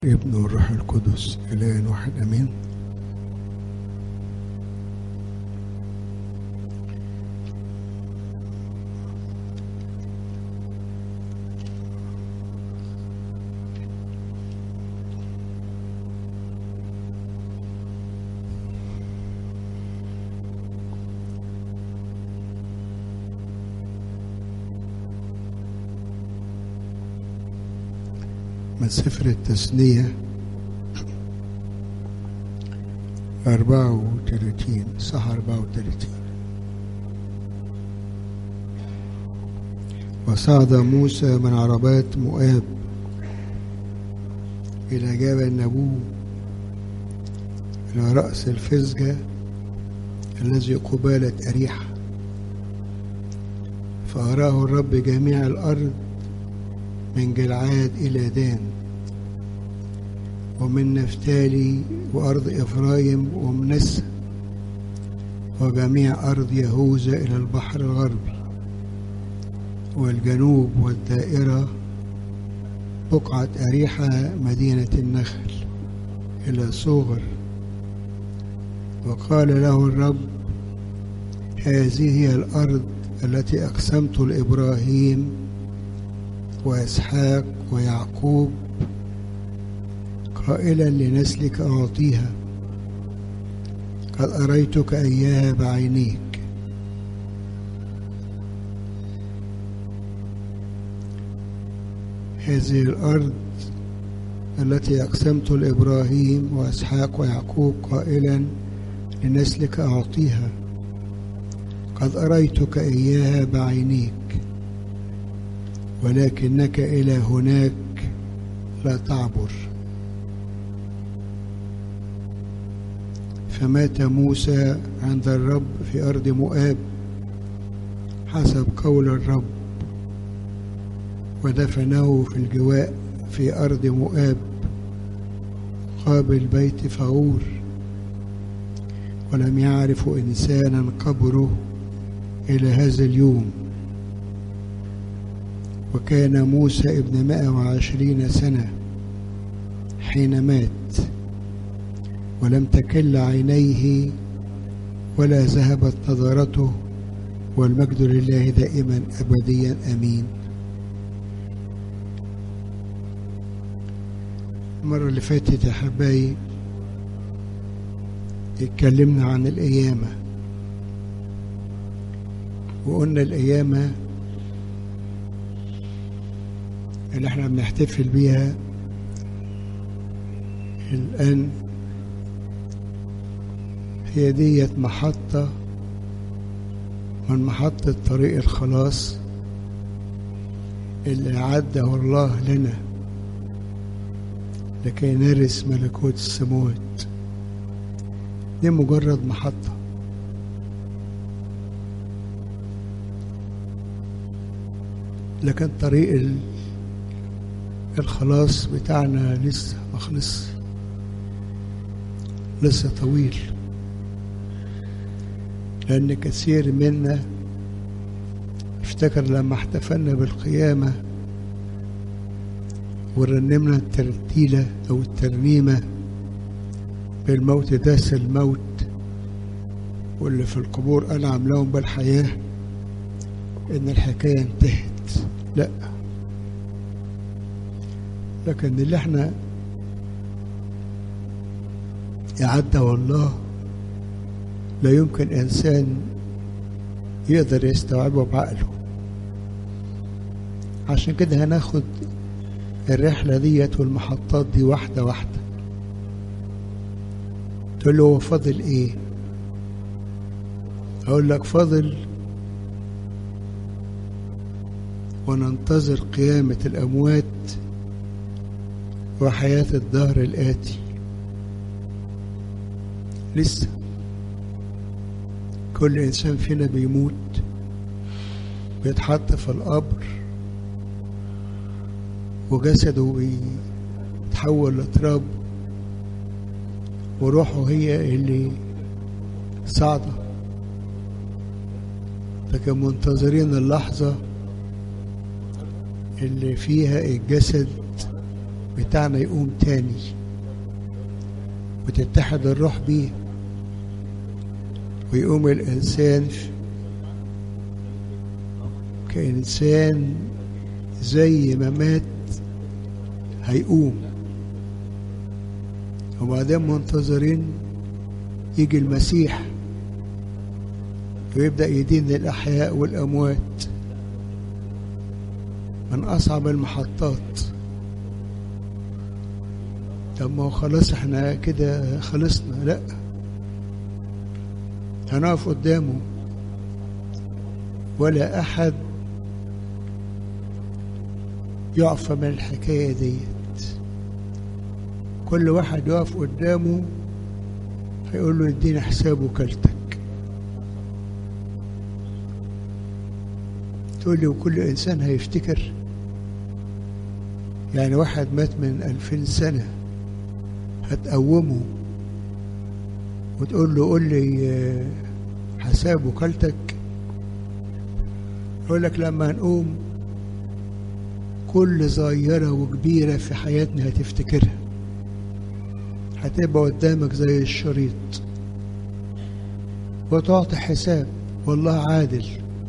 ابن والروح القدس إله واحد أمين من سفر التثنية أربعة وثلاثين صح أربعة وثلاثين وصعد موسى من عربات مؤاب إلى جبل نبوه إلى رأس الفزجة الذي قبالة أريحة فأراه الرب جميع الأرض من جلعاد إلى دان ومن نفتالي وأرض إفرايم ومنسى وجميع أرض يهوذا إلى البحر الغربي والجنوب والدائرة بقعة أريحة مدينة النخل إلى صوغر وقال له الرب هذه هي الأرض التي أقسمت لإبراهيم وإسحاق ويعقوب قائلا لنسلك أعطيها قد أريتك إياها بعينيك هذه الأرض التي أقسمت لإبراهيم وإسحاق ويعقوب قائلا لنسلك أعطيها قد أريتك إياها بعينيك ولكنك إلى هناك لا تعبر فمات موسى عند الرب في أرض مؤاب حسب قول الرب ودفنه في الجواء في أرض مؤاب قابل بيت فغور ولم يعرف إنسانا قبره إلى هذا اليوم وكان موسى ابن مائة وعشرين سنة حين مات ولم تكل عينيه ولا ذهبت نظرته والمجد لله دائما أبديا أمين المرة اللي فاتت يا حبايب اتكلمنا عن القيامة وقلنا القيامة اللي احنا بنحتفل بيها الآن هي ديت محطة من محطة طريق الخلاص اللي أعده الله لنا لكي نرث ملكوت السماوات دي مجرد محطة لكن طريق الخلاص بتاعنا لسه ما خلص لسه طويل لأن كثير منا افتكر لما احتفلنا بالقيامة ورنمنا الترتيلة أو الترنيمة بالموت داس الموت واللي في القبور أنعم لهم بالحياة إن الحكاية انتهت لأ لكن اللي احنا أعده الله لا يمكن إنسان يقدر يستوعبه بعقله عشان كده هناخد الرحلة ديت والمحطات دي واحدة واحدة تقول له هو فاضل ايه اقول لك فاضل وننتظر قيامة الأموات وحياة الدهر الآتي لسه كل إنسان فينا بيموت بيتحط في القبر وجسده بيتحول لتراب وروحه هي اللي صاعدة لكن منتظرين اللحظة اللي فيها الجسد بتاعنا يقوم تاني وتتحد الروح بيه ويقوم الإنسان كإنسان زي ما مات هيقوم وبعدين منتظرين يجي المسيح ويبدأ يدين الأحياء والأموات من أصعب المحطات طب ما هو خلاص احنا كده خلصنا لا هنقف قدامه ولا أحد يعفى من الحكاية ديت كل واحد يقف قدامه هيقول له اديني حساب وكالتك تقول لي وكل إنسان هيفتكر يعني واحد مات من ألفين سنة هتقومه وتقول له قول لي حساب وكالتك يقول لك لما نقوم كل صغيرة وكبيرة في حياتنا هتفتكرها هتبقى قدامك زي الشريط وتعطي حساب والله عادل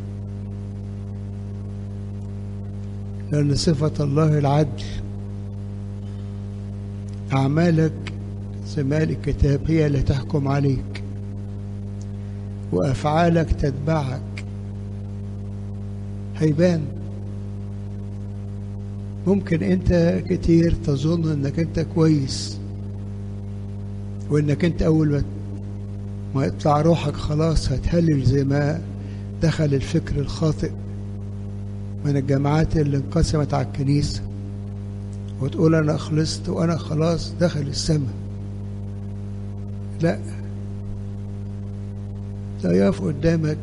لأن صفة الله العدل أعمالك زي ما قال الكتاب هي اللي تحكم عليك وأفعالك تتبعك هيبان ممكن أنت كتير تظن أنك أنت كويس وأنك أنت أول ما ما يطلع روحك خلاص هتهلل زي ما دخل الفكر الخاطئ من الجماعات اللي انقسمت على الكنيسة وتقول أنا خلصت وأنا خلاص دخل السماء لا ده يقف قدامك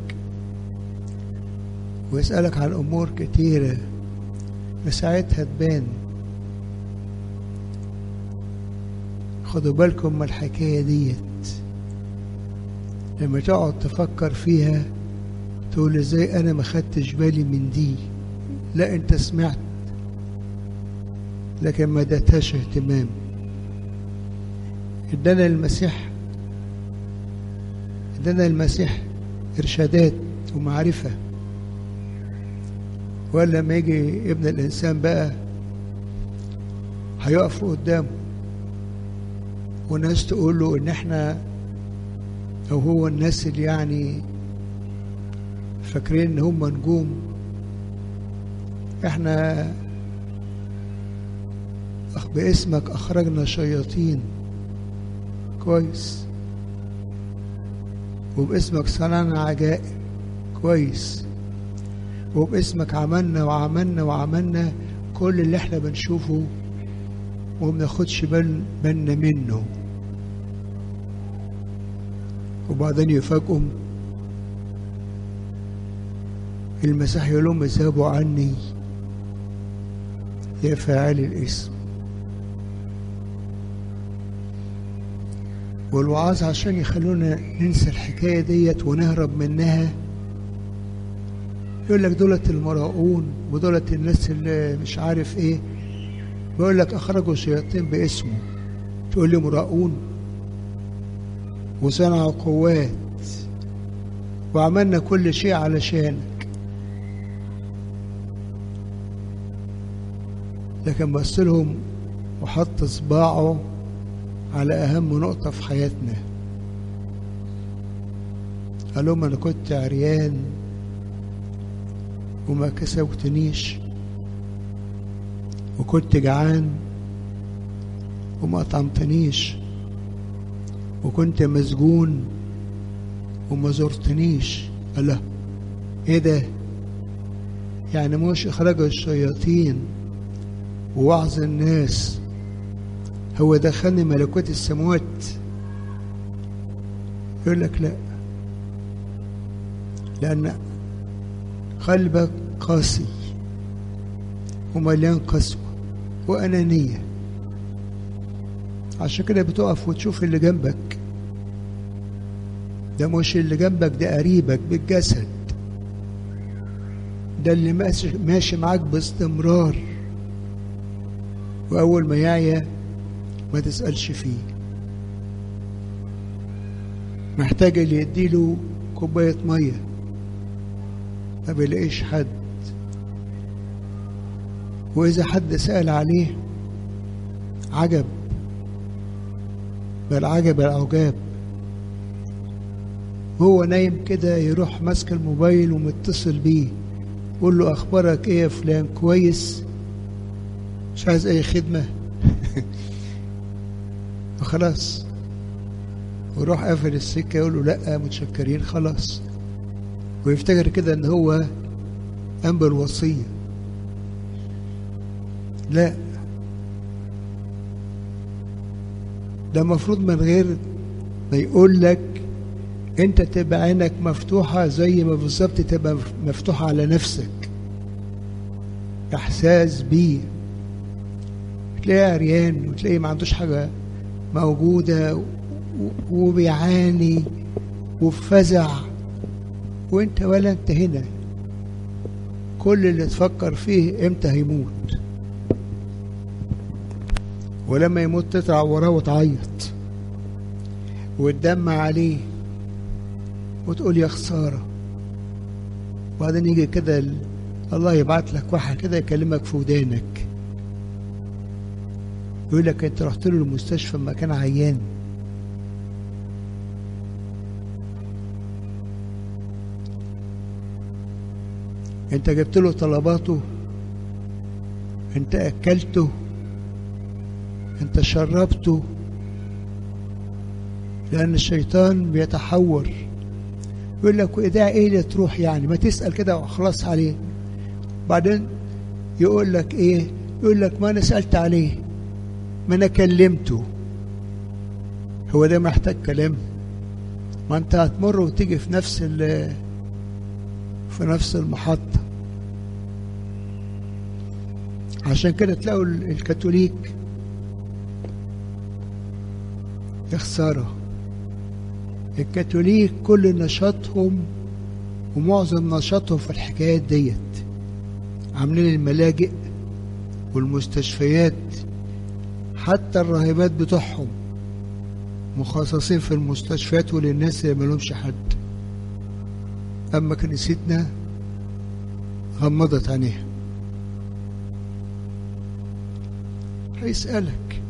ويسألك عن أمور كتيرة فساعتها تبان خدوا بالكم من الحكاية ديت لما تقعد تفكر فيها تقول ازاي انا ما خدتش بالي من دي لا انت سمعت لكن ما ادتهاش اهتمام ادانا المسيح ادانا المسيح ارشادات ومعرفه ولا لما يجي ابن الانسان بقى هيقف قدامه وناس تقول له ان احنا او هو الناس اللي يعني فاكرين ان هم نجوم احنا باسمك اخرجنا شياطين كويس وباسمك صنعنا عجائب كويس وباسمك عملنا وعملنا وعملنا كل اللي احنا بنشوفه وما بناخدش بال بالنا منه وبعدين يفاجئهم المسيح يقول لهم اذهبوا عني يا فاعل الاسم والوعاظ عشان يخلونا ننسى الحكاية ديت ونهرب منها يقول لك دولت المراؤون ودولت الناس اللي مش عارف ايه بيقول لك اخرجوا شياطين باسمه تقول لي مراؤون وصنعوا قوات وعملنا كل شيء علشانك لكن بص لهم وحط صباعه على أهم نقطة في حياتنا قال لهم أنا كنت عريان وما كسوتنيش وكنت جعان وما أطعمتنيش وكنت مسجون وما زرتنيش قال له ايه ده يعني مش اخراج الشياطين ووعظ الناس هو دخلني ملكوت السماوات يقول لك لا لأن قلبك قاسي ومليان قسوة وأنانية عشان كده بتقف وتشوف اللي جنبك ده مش اللي جنبك ده قريبك بالجسد ده اللي ماشي, ماشي معاك باستمرار وأول ما يعيا ما تسألش فيه محتاج اللي يديله كوباية مية ما بيلاقيش حد وإذا حد سأل عليه عجب بل عجب العجاب وهو نايم كده يروح ماسك الموبايل ومتصل بيه يقول له أخبارك إيه يا فلان كويس مش عايز أي خدمة وخلاص ويروح قافل السكة يقول له لأ متشكرين خلاص ويفتكر كده إن هو قام بالوصية لا ده المفروض من غير ما يقول لك انت تبقى عينك مفتوحة زي ما بالظبط تبقى مفتوحة على نفسك احساس بيه تلاقيه عريان وتلاقيه ما عندوش حاجة موجودة وبيعاني وفي فزع وانت ولا انت هنا كل اللي تفكر فيه امتى هيموت ولما يموت تطلع وراه وتعيط وتدمع عليه وتقول يا خسارة وبعدين يجي كده الله يبعت لك واحد كده يكلمك في ودانك يقول لك انت رحت له المستشفى لما كان عيان انت جبت له طلباته انت اكلته انت شربته لان الشيطان بيتحور يقول لك وايداع ايه اللي تروح يعني ما تسال كده وخلاص عليه بعدين يقول لك ايه يقول لك ما انا سالت عليه ما انا كلمته هو ده محتاج كلام ما انت هتمر وتيجي في نفس في نفس المحطة عشان كده تلاقوا الكاثوليك يا خسارة الكاثوليك كل نشاطهم ومعظم نشاطهم في الحكايات ديت عاملين الملاجئ والمستشفيات حتى الراهبات بتوعهم مخصصين في المستشفيات وللناس اللي ملهمش حد أما كنيستنا غمضت عينيها هيسألك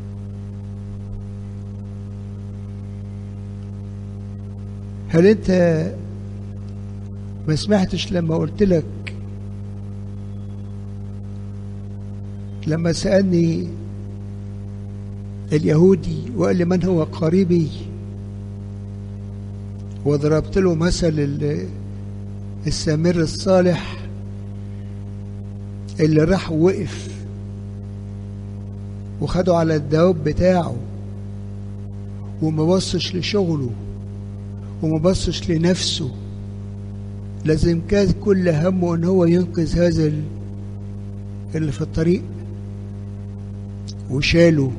هل أنت ما سمعتش لما قلت لك لما سألني اليهودي وقال لي من هو قريبي وضربت له مثل السامر الصالح اللي راح وقف وخده على الدواب بتاعه وما بصش لشغله وما بصش لنفسه لازم كان كل همه ان هو ينقذ هذا اللي في الطريق وشاله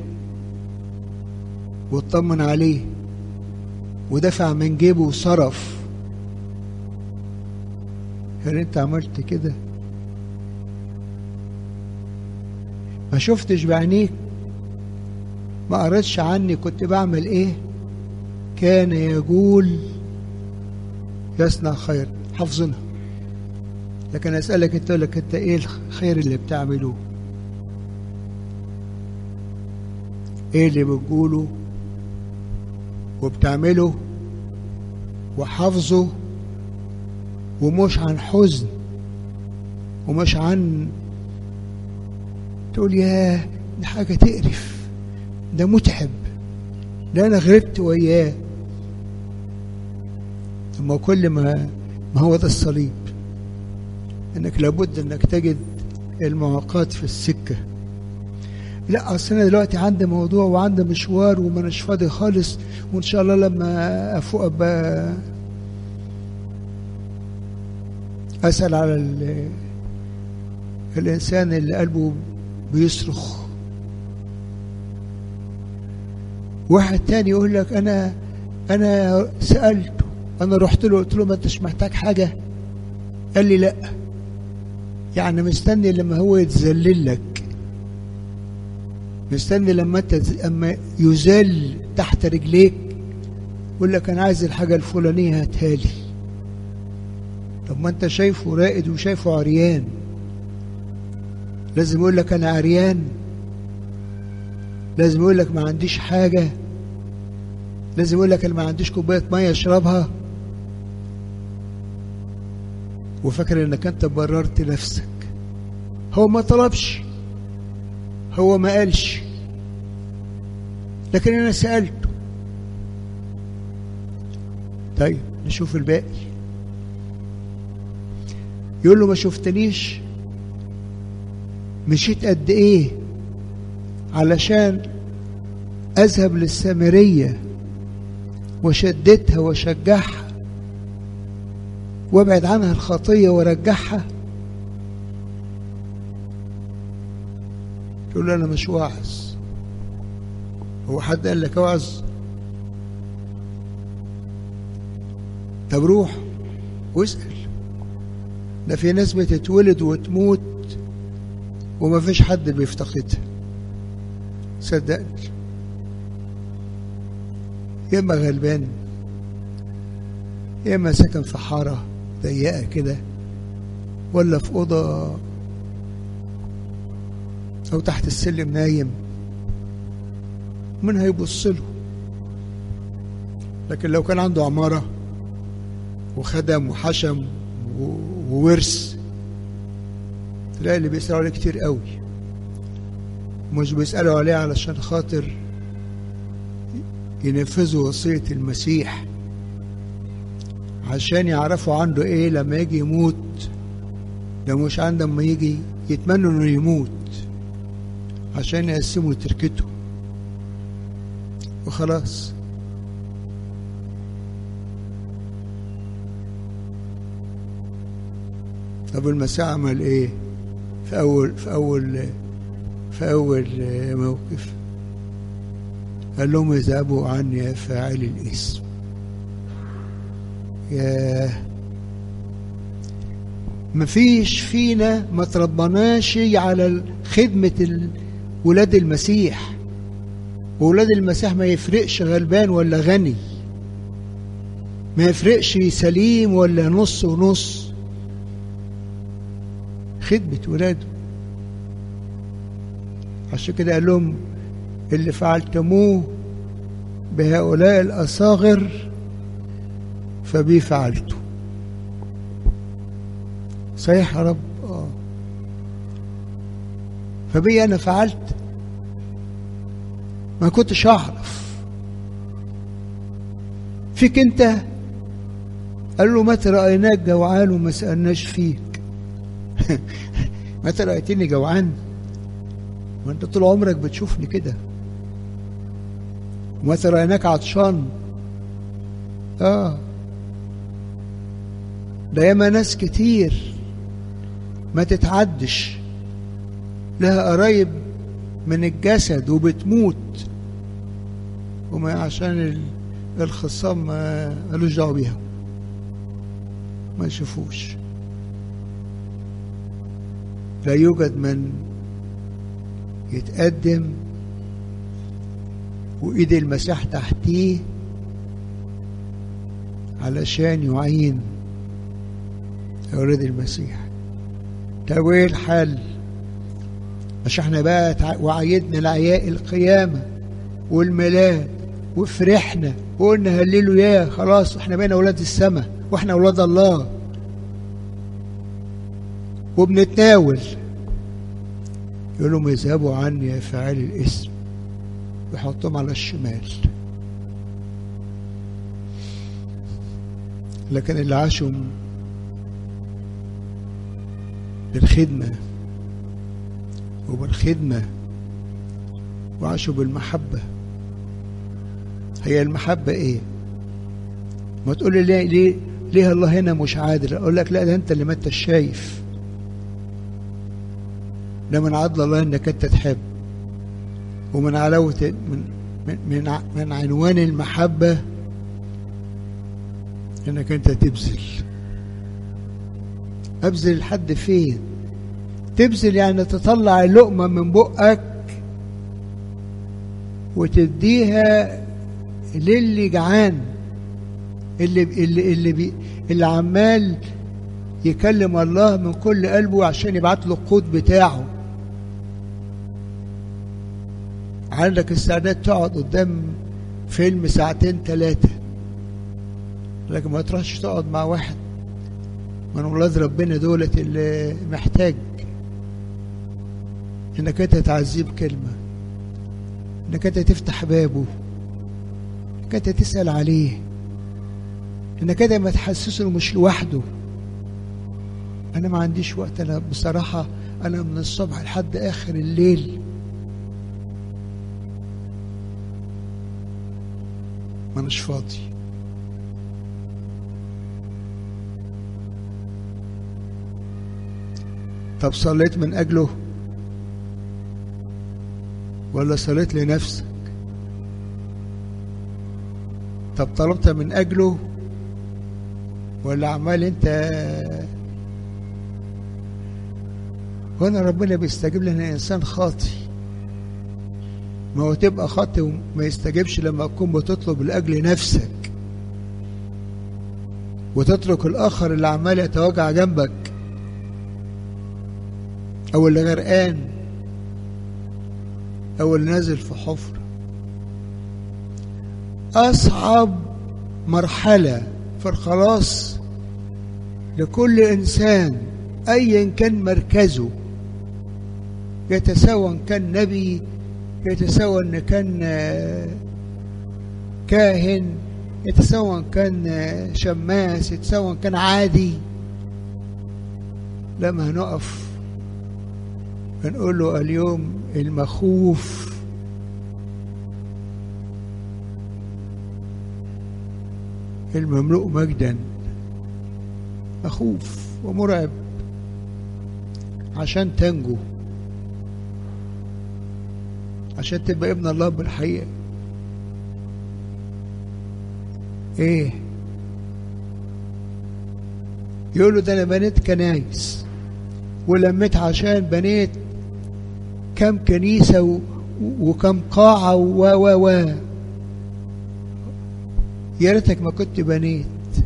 واطمن عليه ودفع من جيبه وصرف هل انت عملت كده ما شفتش بعينيك ما قريتش عني كنت بعمل ايه كان يقول يصنع خير حافظينها لكن اسالك انت لك انت ايه الخير اللي بتعمله ايه اللي بتقوله وبتعمله وحافظه ومش عن حزن ومش عن تقول ياه دي حاجة تقرف ده متعب ده أنا غربت وياه ثم كل ما ما هو ده الصليب انك لابد انك تجد المعوقات في السكه لا اصل انا دلوقتي عندي موضوع وعندي مشوار وماناش فاضي خالص وان شاء الله لما افوق ابقى اسال على الانسان اللي قلبه بيصرخ واحد تاني يقول لك انا انا سالته انا رحت له قلت له ما انتش محتاج حاجه قال لي لا يعني مستني لما هو يتذلل لك مستني لما انت اما يزال تحت رجليك يقول لك انا عايز الحاجه الفلانيه هاتها لي طب ما انت شايفه رائد وشايفه عريان لازم يقول لك انا عريان لازم يقول لك ما عنديش حاجه لازم يقول لك انا ما عنديش كوبايه ميه اشربها وفاكر انك انت بررت نفسك هو ما طلبش هو ما قالش لكن انا سالته طيب نشوف الباقي يقول له ما شفتنيش مشيت قد ايه علشان اذهب للسامريه وشدتها وشجعها وابعد عنها الخطيه وارجعها تقول له انا مش واعظ هو حد قال لك اوعظ طب روح واسال ده في ناس بتتولد وتموت وما فيش حد بيفتقدها صدقني يا اما غلبان يا اما ساكن في حاره ضيقه كده ولا في اوضه او تحت السلم نايم من هيبص له لكن لو كان عنده عماره وخدم وحشم وورث تلاقي اللي بيسألوا عليه كتير قوي مش بيسألوا عليه علشان خاطر ينفذوا وصية المسيح عشان يعرفوا عنده ايه لما يجي يموت لو مش عنده لما يجي يتمنوا انه يموت عشان يقسموا تركته وخلاص طب المسيح عمل ايه في اول في اول في اول موقف قال لهم اذهبوا عني يا فاعل الاسم يا مفيش فينا ما تربناش على خدمة ولاد المسيح وولاد المسيح ما يفرقش غلبان ولا غني ما يفرقش سليم ولا نص ونص خدمة ولاده عشان كده قال لهم اللي فعلتموه بهؤلاء الأصاغر فبي فعلته صحيح يا رب آه. فبي أنا فعلت ما كنتش أعرف فيك أنت قال له متى رأيناك جوعان وما سألناش فيك متى رأيتني جوعان ما انت طول عمرك بتشوفني كده ومتى رأيناك عطشان اه ده ياما ناس كتير ما تتعدش لها قرايب من الجسد وبتموت وما عشان الخصام ما قالوش دعوه بيها ما يشوفوش لا يوجد من يتقدم وإيد المسيح تحتيه علشان يعين أولاد المسيح طب إيه الحل؟ مش احنا بقى وعيدنا العياء القيامة والميلاد وفرحنا وقلنا هللوا يا خلاص احنا بقينا أولاد السماء واحنا أولاد الله وبنتناول يقول لهم اذهبوا عني يا فاعل الاسم ويحطهم على الشمال لكن اللي عاشوا بالخدمة وبالخدمة وعاشوا بالمحبة هي المحبة ايه ما تقول لي ليه, ليه ليه الله هنا مش عادل اقول لك لا ده انت اللي ما انت شايف ده من عدل الله انك انت تحب ومن علاوة من من من, من عنوان المحبة انك انت تبذل ابذل لحد فين تبذل يعني تطلع اللقمة من بقك وتديها للي جعان اللي اللي اللي, بي اللي عمال يكلم الله من كل قلبه عشان يبعت له القوت بتاعه عندك استعداد تقعد قدام فيلم ساعتين ثلاثة لكن ما تروحش تقعد مع واحد من ولاد ربنا دولت اللي محتاج انك انت تعزيه بكلمة انك انت تفتح بابه انك انت تسأل عليه انك انت ما تحسسه مش لوحده انا ما عنديش وقت انا بصراحة انا من الصبح لحد اخر الليل ما مش فاضي طب صليت من أجله ولا صليت لنفسك طب طلبت من أجله ولا عمال انت هنا ربنا بيستجيب لنا انسان خاطي ما هو تبقى خاطي وما يستجيبش لما تكون بتطلب لاجل نفسك وتترك الاخر اللي عمال يتوجع جنبك او اللي غرقان او اللي نازل في حفره اصعب مرحله في الخلاص لكل انسان ايا كان مركزه يتساوى ان كان نبي يتساوى ان كان كاهن يتساوى ان كان شماس يتساوى ان كان عادي لما هنقف هنقول له اليوم المخوف المملوء مجدا مخوف ومرعب عشان تنجو عشان تبقى ابن الله بالحقيقة ايه يقول له ده انا بنيت كنايس ولميت عشان بنيت كم كنيسة و... وكم قاعة و و و يا ريتك ما كنت بنيت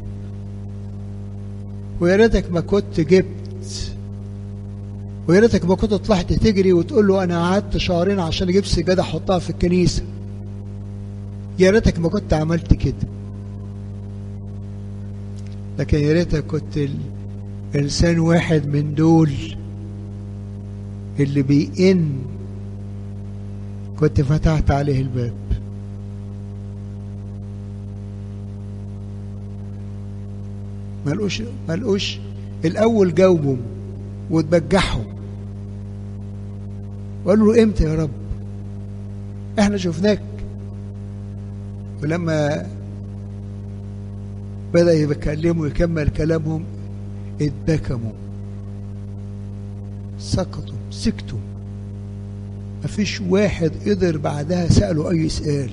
ويا ريتك ما كنت جبت ويا ريتك ما كنت طلعت تجري وتقول له انا قعدت شهرين عشان اجيب سجاده احطها في الكنيسه يا ريتك ما كنت عملت كده لكن يا ريتك كنت انسان واحد من دول اللي بيئن كنت فتحت عليه الباب ملقوش ملقوش الاول جاوبهم وتبجحهم وقالوا له امتى يا رب احنا شفناك ولما بدأ يكلموا ويكمل كلامهم اتبكموا سقطوا سكتوا مفيش واحد قدر بعدها سألوا أي سؤال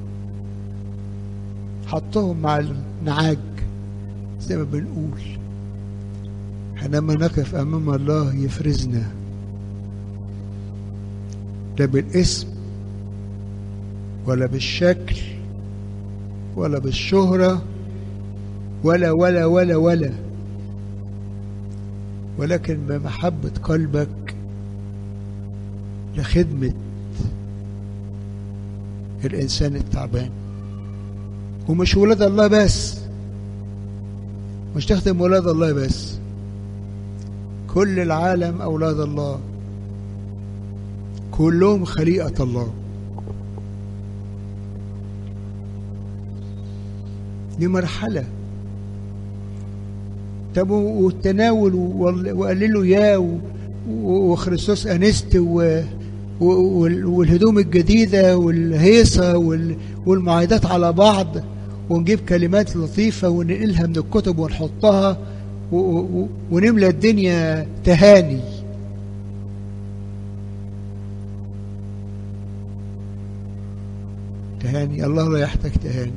حطهم مع النعاج زي ما بنقول حينما نقف أمام الله يفرزنا لا بالاسم ولا بالشكل ولا بالشهرة ولا ولا ولا ولا ولكن بمحبة قلبك لخدمة الإنسان التعبان ومش ولاد الله بس مش تخدم ولاد الله بس كل العالم أولاد الله كلهم خليقة الله دي مرحلة طب والتناول وقللوا يا وخريستوس أنست والهدوم الجديدة والهيصة والمعايدات على بعض ونجيب كلمات لطيفة وننقلها من الكتب ونحطها ونملى الدنيا تهاني تهاني الله لا يحتاج تهاني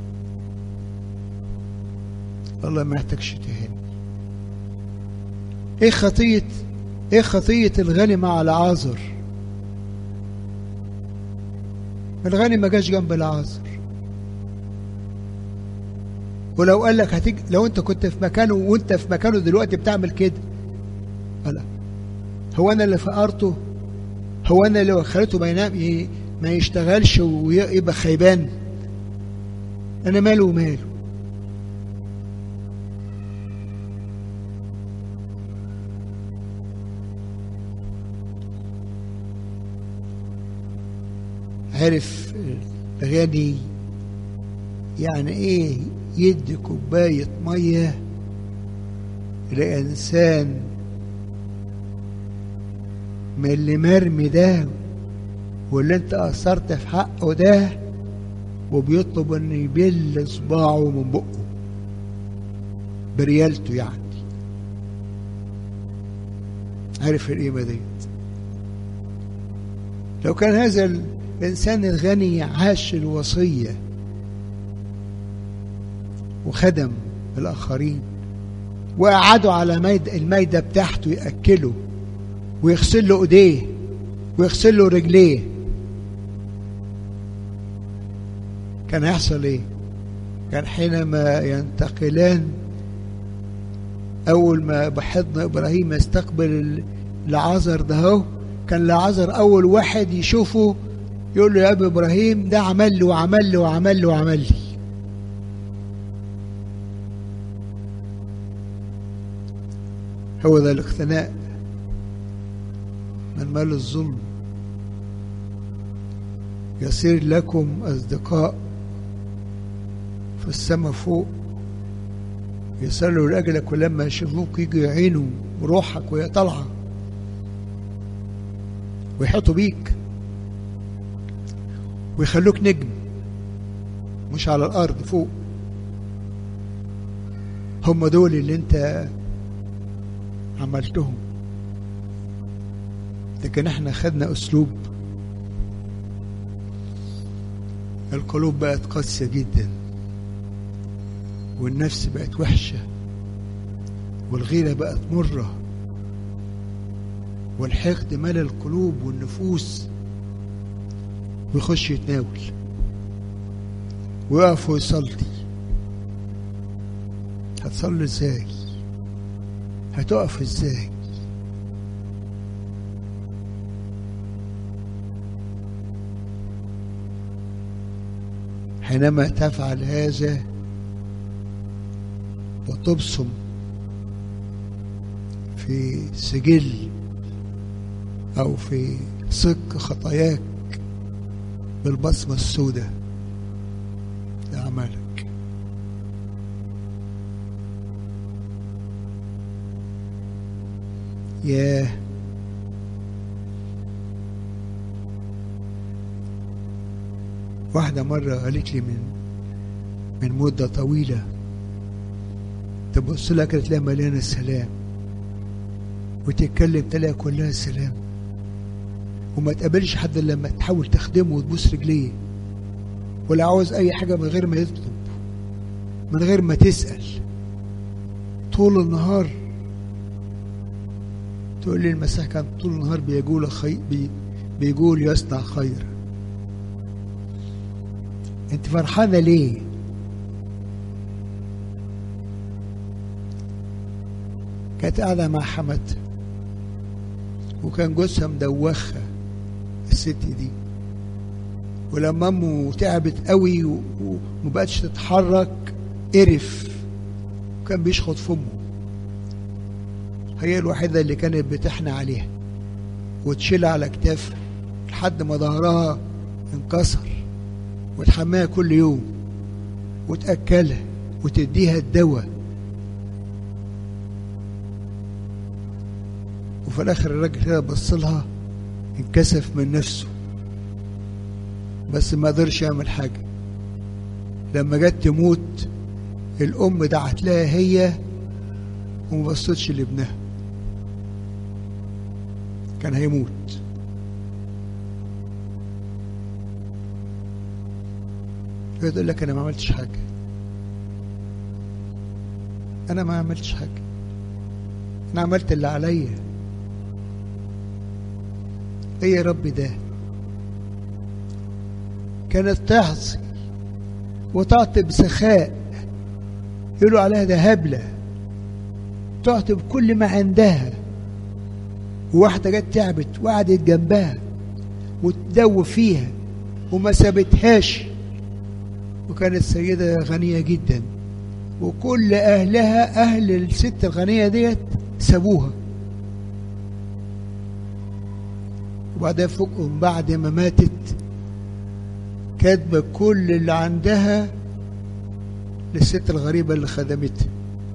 الله ما يحتاجش تهاني ايه خطية ايه خطية الغني مع العازر الغني ما جاش جنب العازر ولو قال لك هتيجي لو انت كنت في مكانه وانت في مكانه دلوقتي بتعمل كده لا هو انا اللي فقرته هو انا اللي خليته ما ينام ي- ما يشتغلش ويبقى خيبان انا ماله وماله عرف الغني يعني ايه يدي كوباية مية لإنسان من اللي مرمي ده واللي انت أثرت في حقه ده وبيطلب ان يبل صباعه من بقه بريالته يعني عرف القيمة ديت لو كان هذا الإنسان الغني عاش الوصية وخدم الآخرين وقعدوا على ميد المايدة بتاعته يأكلوا ويغسل له إيديه ويغسل له رجليه كان هيحصل إيه؟ كان حينما ينتقلان أول ما بحضن إبراهيم يستقبل العذر ده هو كان العذر أول واحد يشوفه يقول له يا أبي إبراهيم ده عمل لي وعمل لي وعمل لي وعمل لي هو ده الاقتناء من مال الظلم يصير لكم أصدقاء في السماء فوق يصلوا لأجلك ولما يشوفوك يجوا يعينوا روحك وهي طالعة ويحيطوا بيك ويخلوك نجم مش على الأرض فوق هم دول اللي انت عملتهم لكن احنا خدنا اسلوب القلوب بقت قاسية جدا والنفس بقت وحشة والغيرة بقت مرة والحقد مال القلوب والنفوس ويخش يتناول ويقف ويصلي هتصلي ازاي هتقف ازاي حينما تفعل هذا وتبصم في سجل او في صك خطاياك بالبصمة السوداء لأعمالك ياه واحدة مرة قالت لي من من مدة طويلة تبص لها كده تلاقيها مليانة سلام وتتكلم تلاقيها كلها سلام وما تقابلش حد إلا لما تحاول تخدمه وتبوس رجليه ولا عاوز أي حاجة من غير ما يطلب من غير ما تسأل طول النهار تقول لي المسيح كان طول النهار بيقول خي... بي... بيقول يصنع خير انت فرحانه ليه كانت قاعده مع حماتها وكان جوزها مدوخها الست دي ولما امه تعبت قوي ومبقتش تتحرك قرف وكان بيشخط في امه هي الوحيدة اللي كانت بتحنى عليها وتشيلها على كتافها لحد ما ظهرها انكسر وتحميها كل يوم وتأكلها وتديها الدواء وفي الآخر الراجل كده بص لها انكسف من نفسه بس ما قدرش يعمل حاجة لما جت تموت الأم دعت لها هي وما بصتش لابنها كان هيموت يقول لك انا ما عملتش حاجه انا ما عملتش حاجه انا عملت اللي عليا ايه يا رب ده كانت تعصي وتعطي بسخاء يقولوا عليها ده هبلة تعطي بكل ما عندها وواحدة جت تعبت وقعدت جنبها وتدوب فيها وما سابتهاش وكانت سيدة غنية جدا وكل أهلها أهل الست الغنية ديت سابوها وبعدين فوقهم بعد ما ماتت كاتبة كل اللي عندها للست الغريبة اللي خدمتها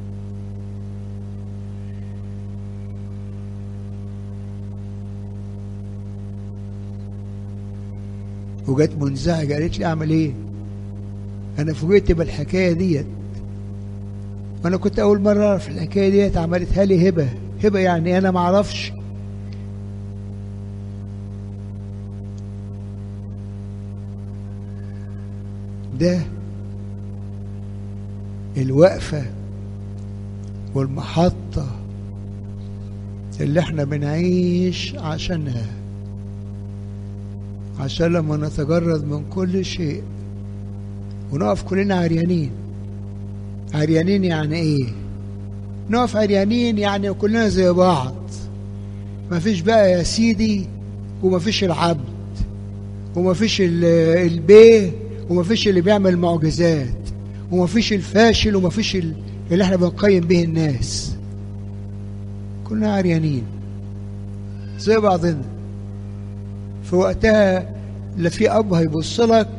وجت منزعجة قالت لي أعمل إيه؟ أنا فوجئت بالحكاية ديت وأنا كنت أول مرة أعرف الحكاية ديت عملتها لي هبة هبة يعني أنا معرفش ده الوقفة والمحطة اللي احنا بنعيش عشانها عشان لما نتجرد من كل شيء ونقف كلنا عريانين عريانين يعني ايه نقف عريانين يعني كلنا زي بعض مفيش بقى يا سيدي ومفيش العبد ومفيش البيه ومفيش اللي بيعمل معجزات ومفيش الفاشل ومفيش اللي احنا بنقيم به الناس كلنا عريانين زي بعضنا في وقتها لا في اب هيبص لك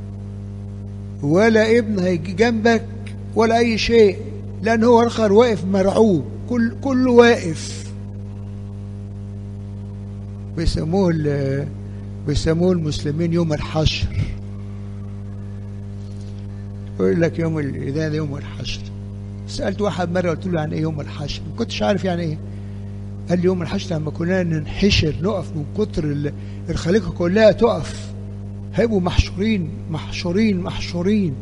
ولا ابن هيجي جنبك ولا اي شيء لان هو اخر واقف مرعوب كل كله واقف بيسموه بيسموه المسلمين يوم الحشر يقول لك يوم ده يوم الحشر سألت واحد مرة قلت له يعني ايه يوم الحشر ما كنتش عارف يعني ايه قال لي يوم الحشر لما كنا ننحشر نقف من كتر الخليقة كلها تقف هيبقوا محشورين محشورين محشورين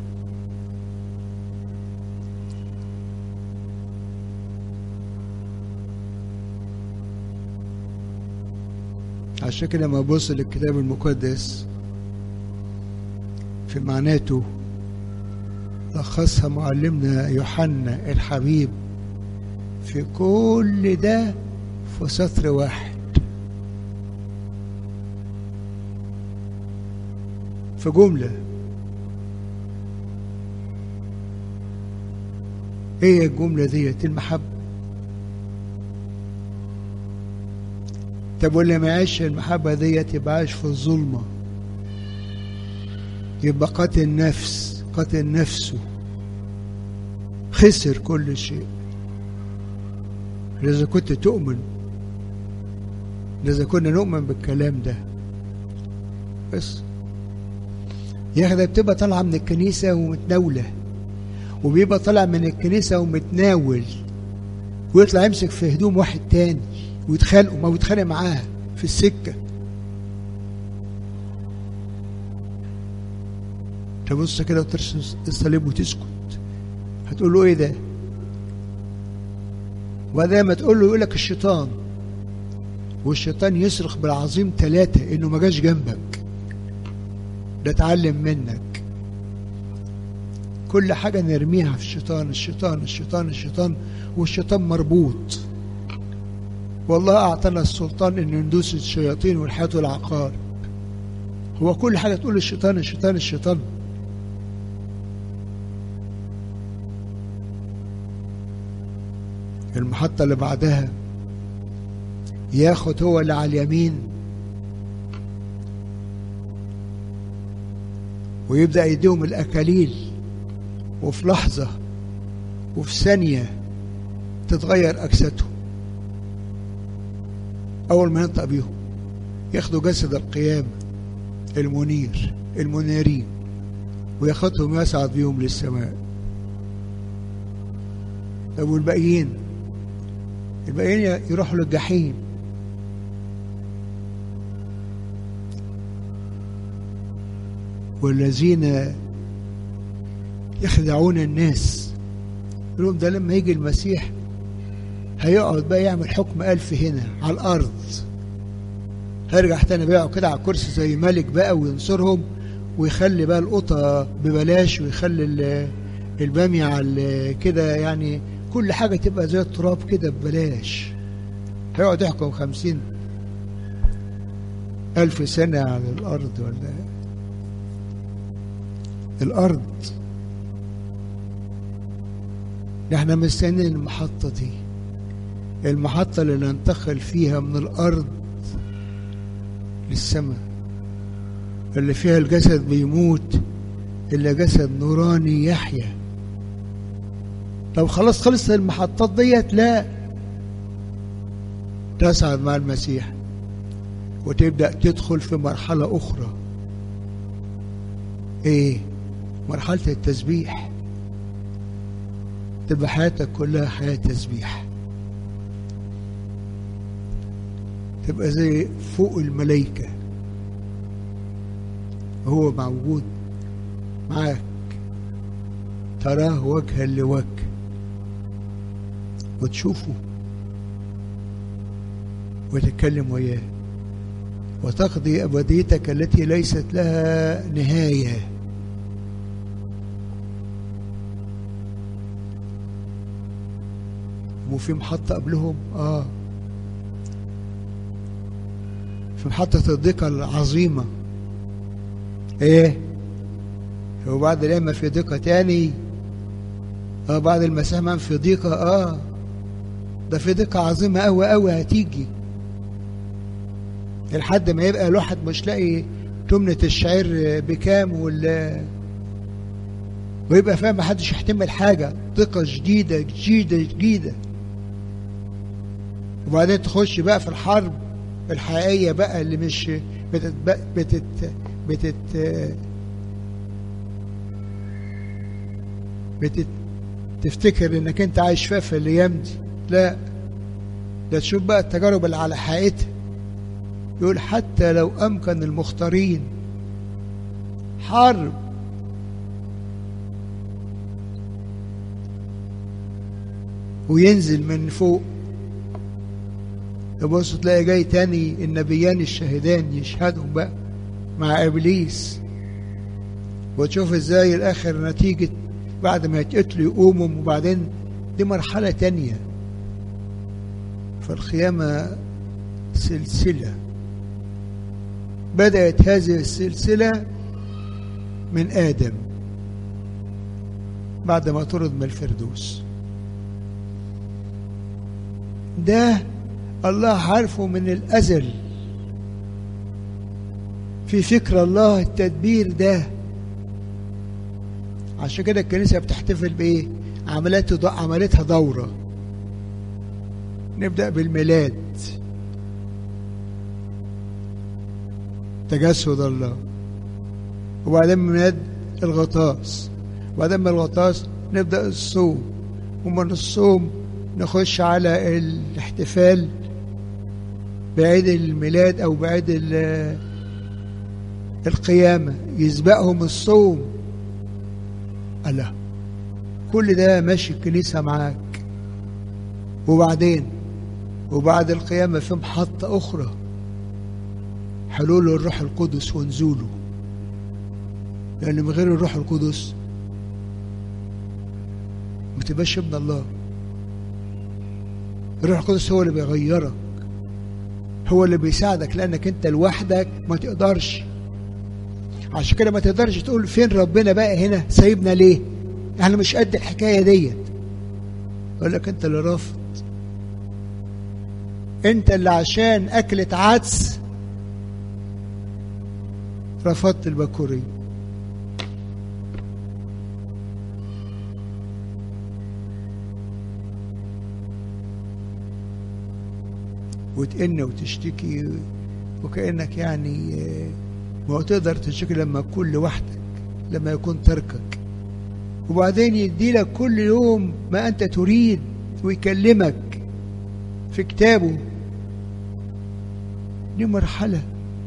عشان كده لما ابص للكتاب المقدس في معناته لخصها معلمنا يوحنا الحبيب في كل ده في سطر واحد في جملة ايه الجملة ديت المحبة طب واللي ما يعيش المحبة ديت يبقى عايش في الظلمة يبقى قاتل نفس قاتل نفسه خسر كل شيء إذا كنت تؤمن إذا كنا نؤمن بالكلام ده بس يا أخي ده بتبقى طالعة من الكنيسة ومتناولة وبيبقى طالع من الكنيسة ومتناول ويطلع يمسك في هدوم واحد تاني ويتخانقوا ما ويتخانق معاه في السكة تبص كده وترسم الصليب وتسكت هتقول له ايه ده وبعدين ما تقول له يقول لك الشيطان والشيطان يصرخ بالعظيم ثلاثة انه ما جاش جنبك ده اتعلم منك كل حاجة نرميها في الشيطان الشيطان الشيطان الشيطان والشيطان مربوط والله أعطانا السلطان إن ندوس الشياطين والحياة والعقار هو كل حاجة تقول الشيطان الشيطان الشيطان المحطة اللي بعدها ياخد هو اللي على اليمين ويبدأ يديهم الأكاليل وفي لحظة وفي ثانية تتغير أجسادهم أول ما ينطق بيهم ياخدوا جسد القيامة المنير المنيرين وياخدهم يصعد بيهم للسماء طب والباقيين الباقيين يروحوا للجحيم والذين يخدعون الناس يقولون ده لما يجي المسيح هيقعد بقى يعمل حكم ألف هنا على الأرض هيرجع تاني بقى كده على الكرسي زي ملك بقى وينصرهم ويخلي بقى القطة ببلاش ويخلي ال- البامية على كده يعني كل حاجة تبقى زي التراب كده ببلاش هيقعد يحكم خمسين ألف سنة على الأرض ولا الأرض احنا مستنيين المحطة دي المحطة اللي ننتقل فيها من الأرض للسماء اللي فيها الجسد بيموت إلا جسد نوراني يحيا طب خلاص خلصت المحطات ديت لا تصعد مع المسيح وتبدأ تدخل في مرحلة أخرى إيه مرحلة التسبيح تبقى حياتك كلها حياة تسبيح تبقى زي فوق الملائكة هو موجود معاك تراه وجها لوجه وتشوفه وتتكلم وياه وتقضي أبديتك التي ليست لها نهاية وفي محطة قبلهم آه في محطة الضيقة العظيمة إيه وبعد الأيام في ضيقة تاني آه بعد المسيح ما في ضيقة آه ده في ضيقة عظيمة أوي أوي هتيجي لحد ما يبقى الواحد مش لاقي تمنة الشعير بكام ولا ويبقى فاهم محدش يحتمل حاجة ضيقة جديدة جديدة جديدة وبعدين تخش بقى في الحرب الحقيقية بقى اللي مش بتت بتت بتت بتت تفتكر انك انت عايش فيها في الايام دي لا ده تشوف بقى التجارب اللي على حقيقتها يقول حتى لو امكن المختارين حرب وينزل من فوق تبص تلاقي جاي تاني النبيان الشاهدان يشهدوا بقى مع ابليس وتشوف ازاي الاخر نتيجة بعد ما يتقتلوا يقوموا وبعدين دي مرحلة تانية فالقيامة سلسلة بدأت هذه السلسلة من آدم بعد ما طرد من الفردوس ده الله عارفه من الأزل في فكر الله التدبير ده عشان كده الكنيسة بتحتفل بإيه؟ عملت عملتها دورة نبدأ بالميلاد تجسد الله وبعدين ميلاد الغطاس وبعدين من الغطاس نبدأ الصوم ومن الصوم نخش على الاحتفال بعيد الميلاد أو بعيد القيامة يسبقهم الصوم الله كل ده ماشي الكنيسة معاك وبعدين وبعد القيامة في محطة أخرى حلول الروح القدس ونزوله لأن من غير الروح القدس ما تبقاش ابن الله الروح القدس هو اللي بيغيرك هو اللي بيساعدك لأنك أنت لوحدك ما تقدرش عشان كده ما تقدرش تقول فين ربنا بقى هنا سايبنا ليه احنا مش قد الحكاية ديت يقول لك أنت اللي رافض أنت اللي عشان أكلة عدس رفضت البكورية وتئن وتشتكي وكأنك يعني ما هو تقدر تشتكي لما تكون لوحدك لما يكون تركك وبعدين يدي لك كل يوم ما أنت تريد ويكلمك في كتابه دي مرحلة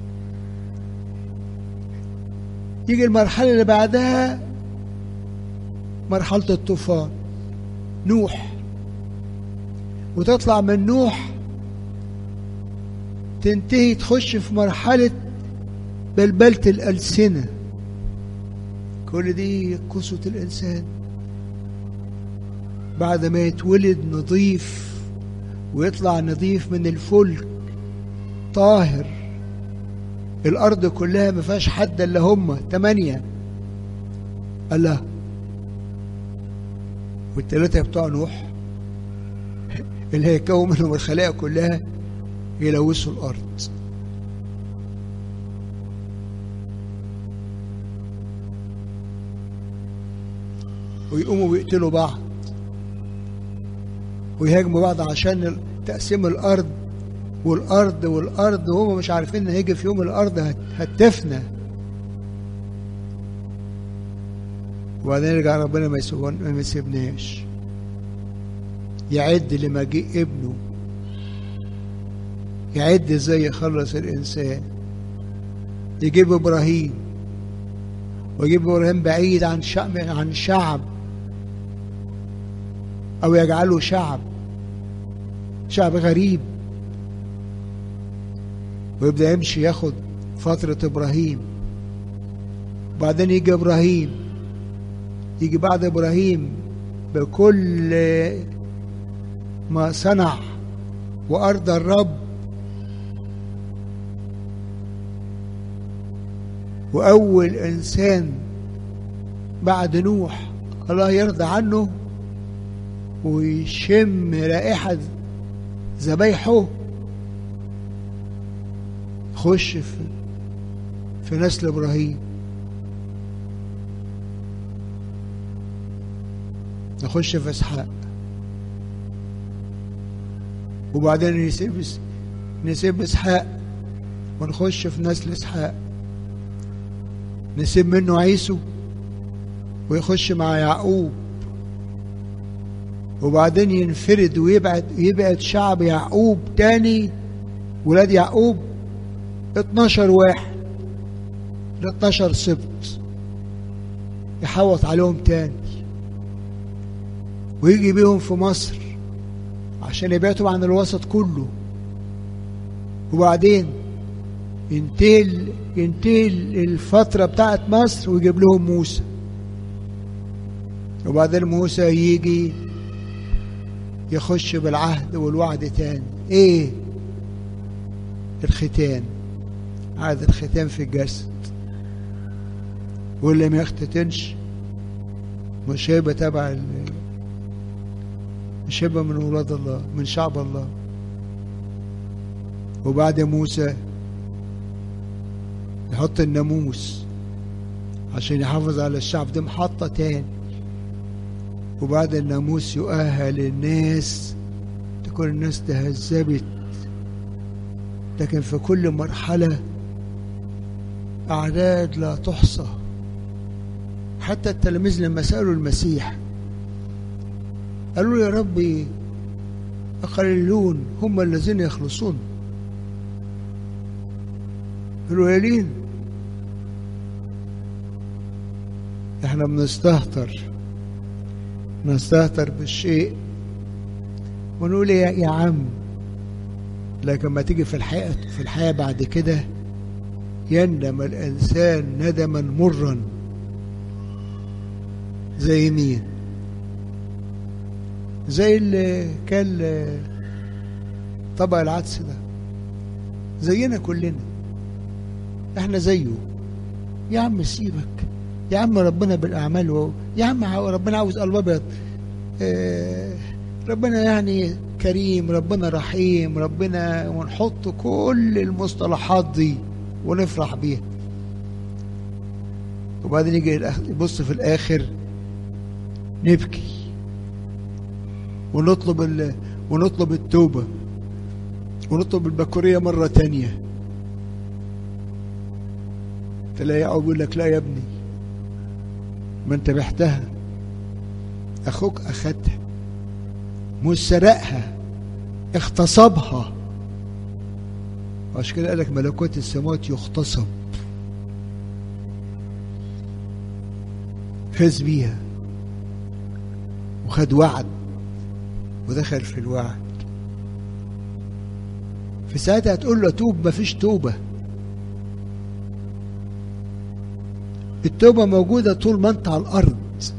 يجي المرحلة اللي بعدها مرحلة الطوفان نوح وتطلع من نوح تنتهي تخش في مرحلة بلبلة الألسنة كل دي قصة الإنسان بعد ما يتولد نظيف ويطلع نظيف من الفلك طاهر الأرض كلها ما فيهاش حد إلا هم تمانية الله والتلاتة بتوع نوح اللي هيكون منهم الخلائق كلها يلوثوا الأرض ويقوموا ويقتلوا بعض ويهاجموا بعض عشان تقسيم الأرض والأرض والأرض وهم مش عارفين إن هيجي في يوم الأرض هتفنى وبعدين يرجع ربنا ما يسيبون ما يسيبناش يعد لمجيء ابنه يعد ازاي يخلص الانسان يجيب ابراهيم ويجيب ابراهيم بعيد عن شعب عن شعب او يجعله شعب شعب غريب ويبدا يمشي ياخد فتره ابراهيم وبعدين يجي ابراهيم يجي بعد ابراهيم بكل ما صنع وارضى الرب واول انسان بعد نوح الله يرضى عنه ويشم رائحه ذبايحه خش في في نسل ابراهيم نخش في اسحاق وبعدين نسيب نسيب اسحاق ونخش في نسل اسحاق نسيب منه عيسو ويخش مع يعقوب وبعدين ينفرد ويبعد يبعد شعب يعقوب تاني ولاد يعقوب 12 واحد ل 12 سبط يحوط عليهم تاني ويجي بيهم في مصر عشان يبعدوا عن الوسط كله وبعدين ينتهي ينتهي الفترة بتاعت مصر ويجيب لهم موسى وبعدين موسى يجي يخش بالعهد والوعد تاني ايه الختان عاد الختان في الجسد واللي ما يختتنش مش هيبقى تبع مش هيبقى من ولاد الله من شعب الله وبعد موسى يحط الناموس عشان يحافظ على الشعب دي محطة تاني وبعد الناموس يؤهل الناس تكون الناس تهذبت لكن في كل مرحلة أعداد لا تحصى حتى التلاميذ لما سألوا المسيح قالوا له يا ربي أقليلون هم الذين يخلصون قليلين احنا بنستهتر نستهتر بالشيء ونقول يا, يا عم لكن ما تيجي في الحياة في الحياة بعد كده يندم الإنسان ندما مرا زي مين زي اللي كان طبق العدس ده زينا كلنا احنا زيه يا عم سيبك يا عم ربنا بالاعمال و... يا عم ربنا عاوز قلب ابيض اه ربنا يعني كريم ربنا رحيم ربنا ونحط كل المصطلحات دي ونفرح بيها وبعدين يجي يبص في الاخر نبكي ونطلب ال... ونطلب التوبة ونطلب البكورية مرة تانية تلاقي يعقوب يقول لك لا يا ابني ما انت بعتها اخوك اخدها مش سرقها اغتصبها عشان كده قال لك ملكوت السماوات يغتصب فاز بيها وخد وعد ودخل في الوعد في ساعتها هتقول له توب مفيش توبة التوبة موجودة طول ما انت على الأرض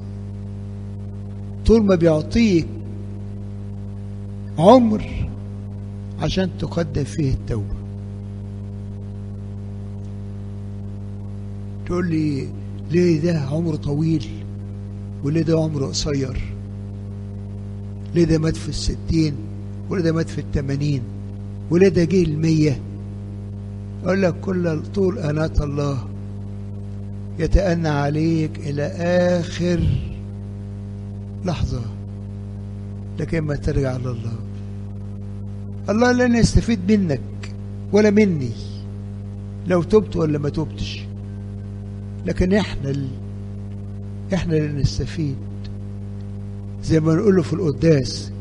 طول ما بيعطيك عمر عشان تقدم فيه التوبة تقول لي ليه ده عمره طويل وليه ده عمره قصير ليه ده مات في الستين وليه ده مات في التمانين وليه ده جه المية أقول لك كل طول أناة الله يتأنى عليك إلى آخر لحظة لكن ما ترجع لله الله لن يستفيد منك ولا مني لو تبت ولا ما تبتش لكن احنا ال... احنا اللي نستفيد زي ما نقوله في القداس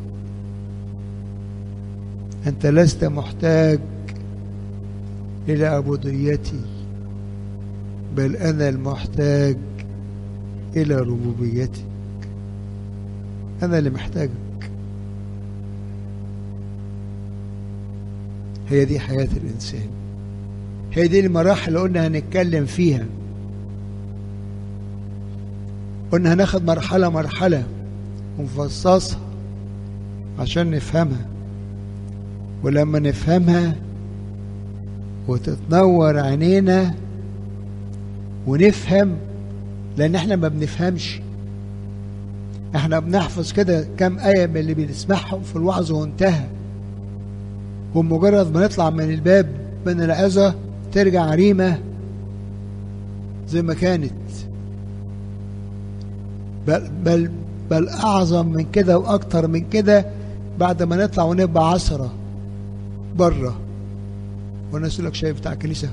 انت لست محتاج الى عبوديتي بل انا المحتاج الى ربوبيتك انا اللي محتاجك هي دي حياة الإنسان هي دي المراحل اللي قلنا هنتكلم فيها قلنا هناخد مرحلة مرحلة ونفصصها عشان نفهمها ولما نفهمها وتتنور عينينا ونفهم لأن احنا ما بنفهمش احنا بنحفظ كده كام آية من اللي بنسمعهم في الوعظ وانتهى ومجرد ما نطلع من الباب من العظة ترجع عريمة زي ما كانت بل, بل, بل أعظم من كده وأكتر من كده بعد ما نطلع ونبقى عصرة بره والناس يقول لك شايف بتاع الكنيسة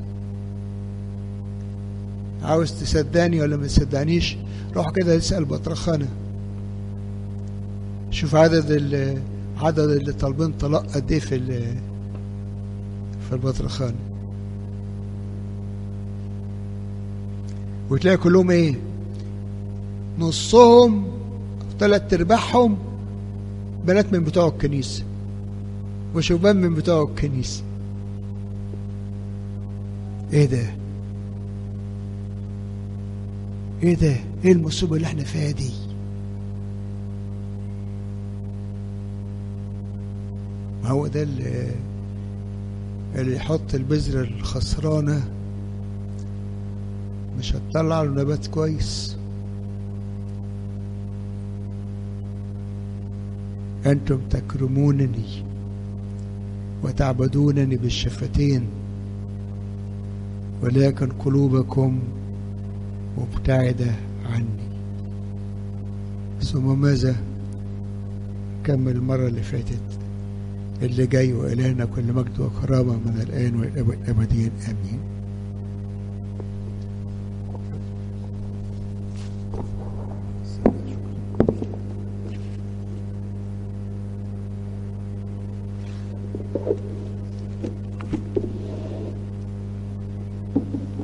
عاوز تصدقني ولا ما تصدقنيش روح كده اسأل بطرخانة شوف عدد عدد اللي طالبين طلاق قد ايه في في البطرخانة وتلاقي كلهم ايه نصهم ثلاث ارباعهم بنات من بتوع الكنيسة وشباب من بتوع الكنيسة ايه ده ايه ده ايه المصيبة اللي احنا فيها دي ما هو ده اللي, اللي يحط البذرة الخسرانة مش هتطلع له نبات كويس أنتم تكرمونني وتعبدونني بالشفتين ولكن قلوبكم مبتعدة عني ثم ماذا كمل المرة اللي فاتت اللي جاي وإلهنا كل مجد وكرامة من الآن والأبد أبديا آمين Thank you.